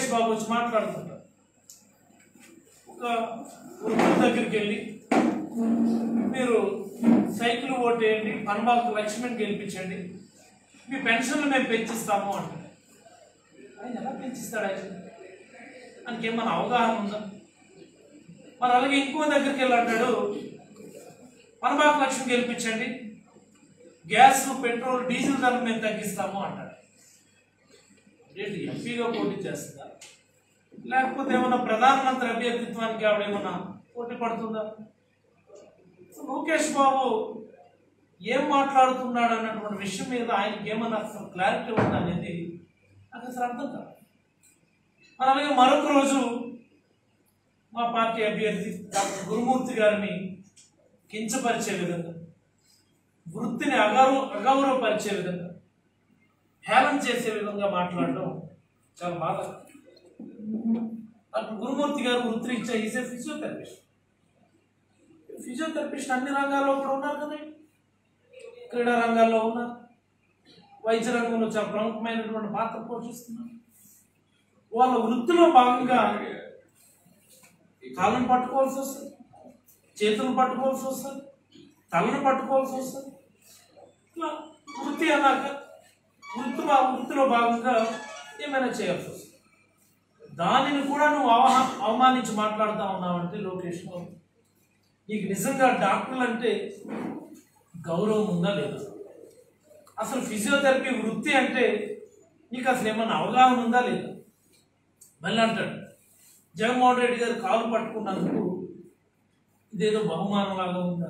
లోకేష్ బాబు వచ్చి మాట్లాడుతుంటారు ఒక వృద్ధుల దగ్గరికి వెళ్ళి మీరు సైకిల్ ఓటేయండి పనబాకు లక్ష్మణ్ గెలిపించండి మీ పెన్షన్లు మేము పెంచిస్తాము అంటారు ఆయన ఎలా పెంచిస్తాడు ఆయన ఆయనకి ఏమైనా అవగాహన ఉందా మరి అలాగే ఇంకో దగ్గరికి వెళ్ళి అంటాడు పనబాకు లక్ష్మి గెలిపించండి గ్యాస్ పెట్రోల్ డీజిల్ ధరలు మేము తగ్గిస్తాము అంటాడు ఏంటి ఎంపీగా పోటీ చేస్తుందా లేకపోతే ఏమన్నా ప్రధానమంత్రి అభ్యర్థిత్వానికి ఆవిడ ఏమన్నా పోటీ పడుతుందా లోకేష్ బాబు ఏం మాట్లాడుతున్నాడు అన్నటువంటి విషయం మీద ఆయనకి ఏమన్నా అసలు క్లారిటీ ఉందా అనేది నాకు అసలు అర్థం కాదు మరి అలాగే మరొక రోజు మా పార్టీ అభ్యర్థి డాక్టర్ గురుమూర్తి గారిని కించపరిచే విధంగా వృత్తిని అగౌరవ అగౌరవపరిచే విధంగా హేళన చేసే విధంగా మాట్లాడడం చాలా బాధ డాక్టర్ గురుమూర్తి గారు వృత్తిరీత్యా ఈజ్ ఏ ఫిజియోథెరపిస్ట్ ఫిజియోథెరపిస్ట్ అన్ని రంగాల్లో కూడా ఉన్నారు కదా క్రీడా రంగాల్లో ఉన్నారు వైద్య రంగంలో చాలా ప్రముఖమైనటువంటి పాత్ర పోషిస్తున్నారు వాళ్ళ వృత్తిలో భాగంగా కాళ్ళను పట్టుకోవాల్సి వస్తుంది చేతులను పట్టుకోవాల్సి వస్తుంది తలను పట్టుకోవాల్సి వస్తుంది ఇట్లా వృత్తి అన్నాక వృత్తి భా- వృత్తిలో భాగంగా ఏమైనా చేయాల్సి వస్తుంది దానిని కూడా నువ్వు అవహా అవమానించి మాట్లాడుతూ ఉన్నావంటే లోకేష్ బాబు నీకు నిజంగా డాక్టర్లు అంటే గౌరవం ఉందా లేదా అసలు ఫిజియోథెరపీ వృత్తి అంటే నీకు అసలు ఏమన్నా అవగాహన ఉందా లేదా మళ్ళీ అంటాడు జగన్మోహన్ రెడ్డి గారు కాలు పట్టుకున్నందుకు ఇదేదో బహుమానం లాగా ఉందా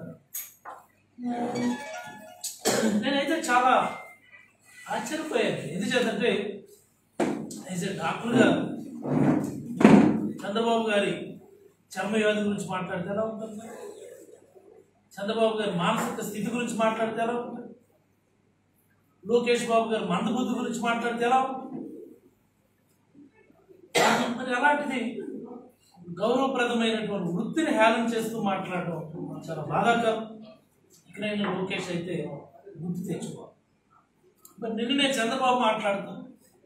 నేనైతే చాలా ఆశ్చర్యపోయాను ఎందుచేతంటే యాజ్ ఎ డాక్టర్గా చంద్రబాబు గారి చర్మ వ్యాధి గురించి మాట్లాడితే ఎలా ఉంటుంది చంద్రబాబు గారి మానసిక స్థితి గురించి మాట్లాడితే ఎలా ఉంటుంది లోకేష్ బాబు గారి మందబుద్ధి గురించి మాట్లాడితే ఎలా ఉంటుంది మరి అలాంటిది గౌరవప్రదమైనటువంటి వృత్తిని హేళన చేస్తూ మాట్లాడడం చాలా బాధాకరం ఇకనైనా లోకేష్ అయితే గుర్తు తెచ్చుకోవాలి మరి నిన్న నేను చంద్రబాబు మాట్లాడుతాను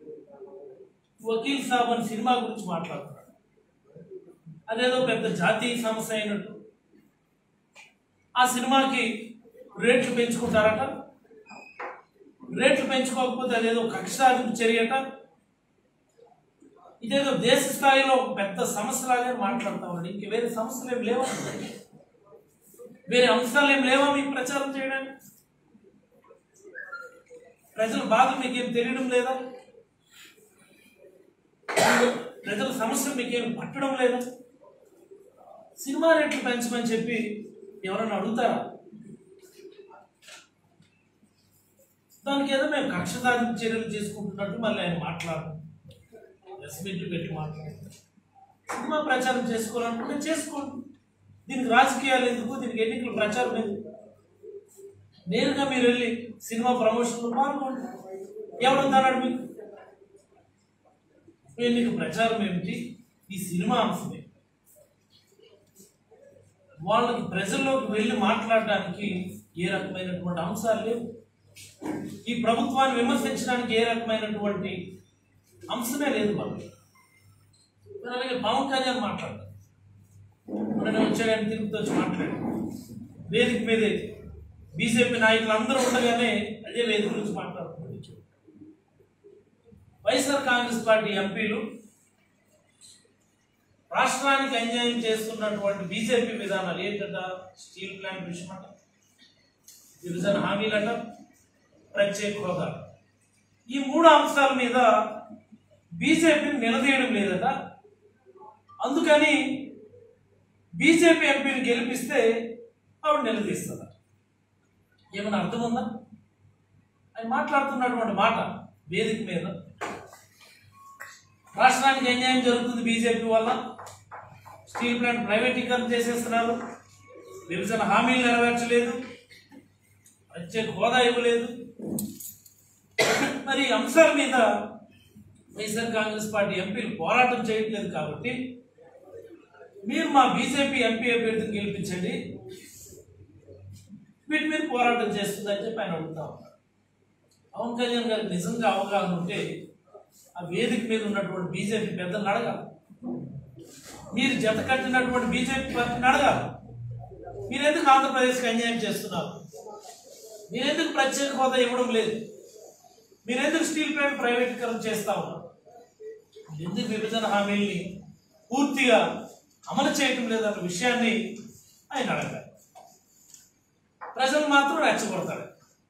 వకీల్ సాబ్ అని సినిమా గురించి మాట్లాడుతున్నాడు అదేదో పెద్ద జాతీయ సమస్య అయినట్టు ఆ సినిమాకి రేట్లు పెంచుకుంటారట రేట్లు పెంచుకోకపోతే అదేదో కక్ష సాధింపు చర్యట ఇదేదో దేశ స్థాయిలో ఒక పెద్ద సమస్యలాగే మాట్లాడుతా ఉన్నాడు ఇంక వేరే సమస్యలు ఏం లేవా వేరే అంశాలు ఏం లేవా మీకు ప్రచారం చేయడానికి ప్రజల బాధ మీకేం తెలియడం లేదా ప్రజల సమస్యలు మీకేం పట్టడం లేదా సినిమా రేట్లు పెంచమని చెప్పి ఎవరైనా అడుగుతారా దానికి ఏదో మేము కక్ష సాధింపు చర్యలు చేసుకుంటున్నట్టు మళ్ళీ ఆయన మాట్లాడడం ప్రెస్ మీట్లు పెట్టి మాట్లాడతారు సినిమా ప్రచారం చేసుకోవాలనుకుంటే చేసుకోండి దీనికి రాజకీయాలు ఎందుకు దీనికి ఎన్నికల ప్రచారం ఎందుకు నేరుగా మీరు వెళ్ళి సినిమా ప్రమోషన్లో పాల్గొండి ఎవడొద్దన్నాడు మీకు ఎన్నిక ప్రచారం ఏమిటి ఈ సినిమా అంశమే వాళ్ళకి ప్రజల్లోకి వెళ్ళి మాట్లాడడానికి ఏ రకమైనటువంటి అంశాలు లేవు ఈ ప్రభుత్వాన్ని విమర్శించడానికి ఏ రకమైనటువంటి అంశమే లేదు వాళ్ళకి మరి అలాగే పవన్ కళ్యాణ్ మాట్లాడతారు మొన్న వచ్చాడని తిరుపతి వచ్చి మాట్లాడాడు వేదిక మీదే బీజేపీ నాయకులు అందరూ ఉండగానే అదే వేదిక గురించి మాట్లాడుతున్నారు వైఎస్ఆర్ కాంగ్రెస్ పార్టీ ఎంపీలు రాష్ట్రానికి అన్యాయం చేస్తున్నటువంటి బీజేపీ విధానాలు ఏంటంట స్టీల్ ప్లాంట్ విషయం అంట విభజన హామీలట ప్రత్యేక హోదా ఈ మూడు అంశాల మీద బీజేపీని నిలదీయడం లేదట అందుకని బీజేపీ ఎంపీని గెలిపిస్తే ఆవిడ నిలదీస్తుందట ఏమైనా అర్థం ఉందా ఆయన మాట్లాడుతున్నటువంటి మాట వేదిక మీద రాష్ట్రానికి అన్యాయం జరుగుతుంది బీజేపీ వల్ల స్టీల్ ప్లాంట్ ప్రైవేటీకరణ చేసేస్తున్నారు విభజన హామీలు నెరవేర్చలేదు ప్రత్యేక హోదా ఇవ్వలేదు మరి ఈ అంశాల మీద వైఎస్ఆర్ కాంగ్రెస్ పార్టీ ఎంపీలు పోరాటం చేయట్లేదు కాబట్టి మీరు మా బీజేపీ ఎంపీ అభ్యర్థిని గెలిపించండి వీటి మీద పోరాటం చేస్తుందని చెప్పి ఆయన అడుగుతా ఉన్నారు పవన్ కళ్యాణ్ గారికి నిజంగా అవగాహన ఉంటే ఆ వేదిక మీద ఉన్నటువంటి బీజేపీ పెద్దలను అడగాలి మీరు జత కట్టినటువంటి బీజేపీ పార్టీని అడగాలి మీరెందుకు ఆంధ్రప్రదేశ్కి అన్యాయం చేస్తున్నారు మీరెందుకు ప్రత్యేక హోదా ఇవ్వడం లేదు మీరెందుకు స్టీల్ ప్లాంట్ ప్రైవేటీకరణ చేస్తా ఉన్నారు ఎందుకు విభజన హామీల్ని పూర్తిగా అమలు చేయటం లేదన్న విషయాన్ని ఆయన అడగాలి ప్రజలు మాత్రం రెచ్చగొడతారు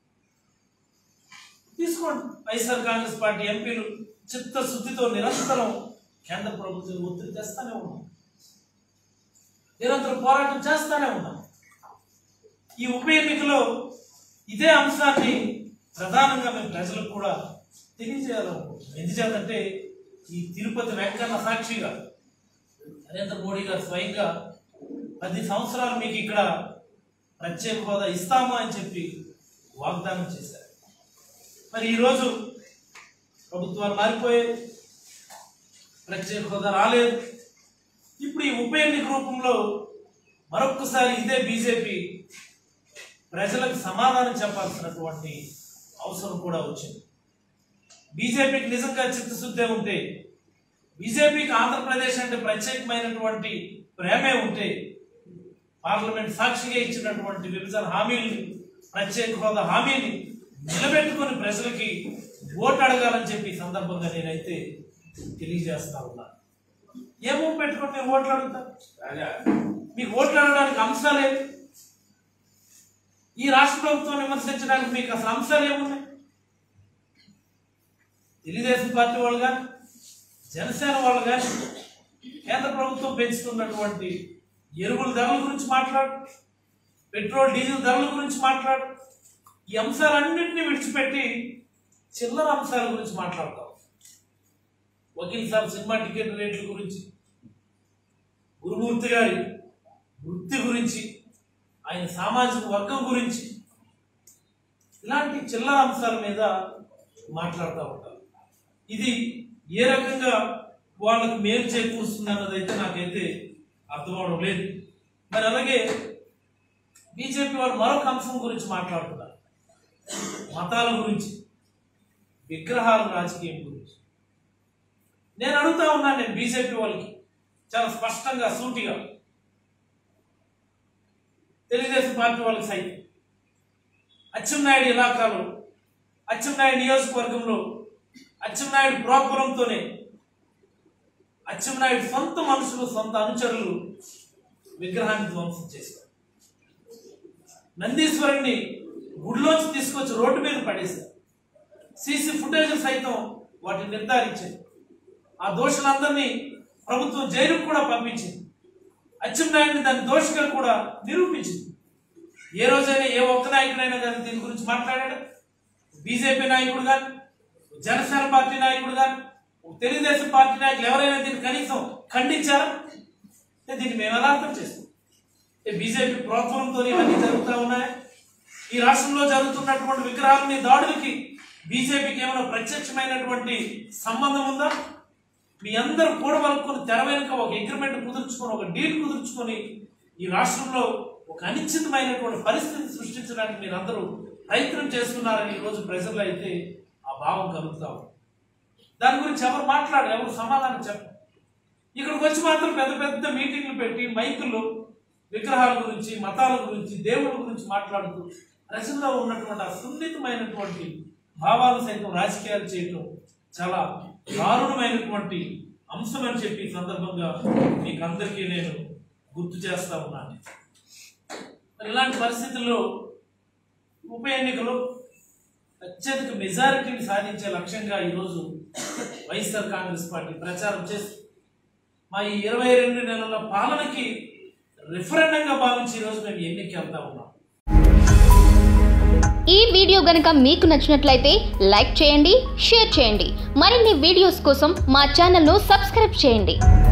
తీసుకోండి వైఎస్ఆర్ కాంగ్రెస్ పార్టీ ఎంపీలు చిత్తశుద్ధితో నిరంతరం కేంద్ర ప్రభుత్వం ఒత్తిడి తెస్తానే ఉన్నాం నిరంతరం పోరాటం చేస్తానే ఉన్నాం ఈ ఉప ఎన్నికలో ఇదే అంశాన్ని ప్రధానంగా మేము ప్రజలకు కూడా తెలియజేయాలనుకుంటున్నాం ఎందుచేతంటే ఈ తిరుపతి వెంకన్న సాక్షిగా నరేంద్ర మోడీ గారు స్వయంగా పది సంవత్సరాలు మీకు ఇక్కడ ప్రత్యేక హోదా ఇస్తాము అని చెప్పి వాగ్దానం చేశారు మరి ఈరోజు ప్రభుత్వాలు మారిపోయాయి ప్రత్యేక హోదా రాలేదు ఇప్పుడు ఈ ఉప ఎన్నిక రూపంలో మరొక్కసారి ఇదే బీజేపీ ప్రజలకు సమాధానం చెప్పాల్సినటువంటి అవసరం కూడా వచ్చింది బీజేపీకి నిజంగా చిత్తశుద్ధే ఉంటే బీజేపీకి ఆంధ్రప్రదేశ్ అంటే ప్రత్యేకమైనటువంటి ప్రేమే ఉంటే పార్లమెంట్ సాక్షిగా ఇచ్చినటువంటి విభజన హామీని ప్రత్యేక హోదా హామీని నిలబెట్టుకొని ప్రజలకి ఓటు అడగాలని చెప్పి ఈ సందర్భంగా నేనైతే తెలియజేస్తా ఉన్నాను ఏమో పెట్టుకొని మీరు ఓట్లు అడుగుతారు మీకు ఓట్లు అడగడానికి అంశాలేవి ఈ రాష్ట్ర ప్రభుత్వం విమర్శించడానికి మీకు అసలు అంశాలు ఏమున్నాయి తెలుగుదేశం పార్టీ వాళ్ళు కానీ జనసేన వాళ్ళు కానీ కేంద్ర ప్రభుత్వం పెంచుతున్నటువంటి ఎరువుల ధరల గురించి మాట్లాడు పెట్రోల్ డీజిల్ ధరల గురించి మాట్లాడు ఈ అంశాలన్నింటినీ విడిచిపెట్టి చిల్లర అంశాల గురించి మాట్లాడతాం వకీల్ సాబ్ సినిమా టికెట్ రేట్ల గురించి గురుమూర్తి గారి వృత్తి గురించి ఆయన సామాజిక వర్గం గురించి ఇలాంటి చిల్లర అంశాల మీద మాట్లాడుతూ ఉంటారు ఇది ఏ రకంగా వాళ్ళకు మేలు చేకూరుస్తుంది అన్నది అయితే నాకైతే అర్థమవడం లేదు మరి అలాగే బీజేపీ వాళ్ళు మరొక అంశం గురించి మాట్లాడుతున్నారు మతాల గురించి విగ్రహాల రాజకీయం గురించి నేను అడుగుతా ఉన్నాను నేను బీజేపీ వాళ్ళకి చాలా స్పష్టంగా సూటిగా తెలుగుదేశం పార్టీ వాళ్ళకి సైతం అచ్చెన్నాయుడు ఇలాకాలో అచ్చెన్నాయుడు నియోజకవర్గంలో అచ్చెన్నాయుడు ప్రోత్బలంతోనే అచ్చెన్నాయుడు సొంత మనుషులు సొంత అనుచరులు విగ్రహాన్ని ధ్వంసం చేశారు నందీశ్వరుణ్ణి గుడిలోంచి తీసుకొచ్చి రోడ్డు మీద పడేశారు సీసీ ఫుటేజ్ సైతం వాటిని నిర్ధారించింది ఆ దోషులందరినీ ప్రభుత్వం జైలుకు కూడా పంపించింది అచ్చెన్నాయుడిని దాని దోషిగా కూడా నిరూపించింది ఏ రోజైనా ఏ ఒక్క నాయకుడైనా కానీ దీని గురించి మాట్లాడాడు బీజేపీ నాయకుడు కానీ జనసేన పార్టీ నాయకుడు కానీ తెలుగుదేశం పార్టీ నాయకులు ఎవరైనా దీన్ని కనీసం ఖండించారా అంటే దీన్ని మేము ఎలా అర్థం చేస్తాం అంటే బీజేపీ ప్రోత్సాహంతో ఇవన్నీ జరుగుతూ ఉన్నాయి ఈ రాష్ట్రంలో జరుగుతున్నటువంటి విగ్రహాలని దాడులకి బీజేపీకి ఏమైనా ప్రత్యక్షమైనటువంటి సంబంధం ఉందా మీ అందరూ కూడబలుకొని తెర వెనుక ఒక అగ్రిమెంట్ కుదుర్చుకొని ఒక డీల్ కుదుర్చుకొని ఈ రాష్ట్రంలో ఒక అనిశ్చితమైనటువంటి పరిస్థితి సృష్టించడానికి మీరు అందరూ ప్రయత్నం చేస్తున్నారని ఈరోజు ప్రజల్లో అయితే ఆ భావం కలుగుతా ఉంది దాని గురించి ఎవరు మాట్లాడు ఎవరు సమాధానం చెప్పరు ఇక్కడికి వచ్చి మాత్రం పెద్ద పెద్ద మీటింగ్లు పెట్టి మైకుల్లో విగ్రహాల గురించి మతాల గురించి దేవుళ్ళ గురించి మాట్లాడుతూ ప్రజల్లో ఉన్నటువంటి ఆ సున్నితమైనటువంటి భావాలు సైతం రాజకీయాలు చేయటం చాలా దారుణమైనటువంటి అంశం అని చెప్పి ఈ సందర్భంగా మీకు అందరికీ నేను గుర్తు చేస్తా ఉన్నాను మరి ఇలాంటి పరిస్థితుల్లో ఉప ఎన్నికలో అత్యధిక మెజారిటీని సాధించే లక్ష్యంగా ఈరోజు వైఎస్ఆర్ కాంగ్రెస్ పార్టీ ప్రచారం చేస్తుంది మా ఈ ఇరవై రెండు నెలల పాలనకి రిఫరెండంగా భావించి ఈరోజు మేము ఎన్నిక వెళ్తా ఉన్నాం ఈ వీడియో గనుక మీకు నచ్చినట్లయితే లైక్ చేయండి షేర్ చేయండి మరిన్ని వీడియోస్ కోసం మా ఛానల్ను సబ్స్క్రైబ్ చేయండి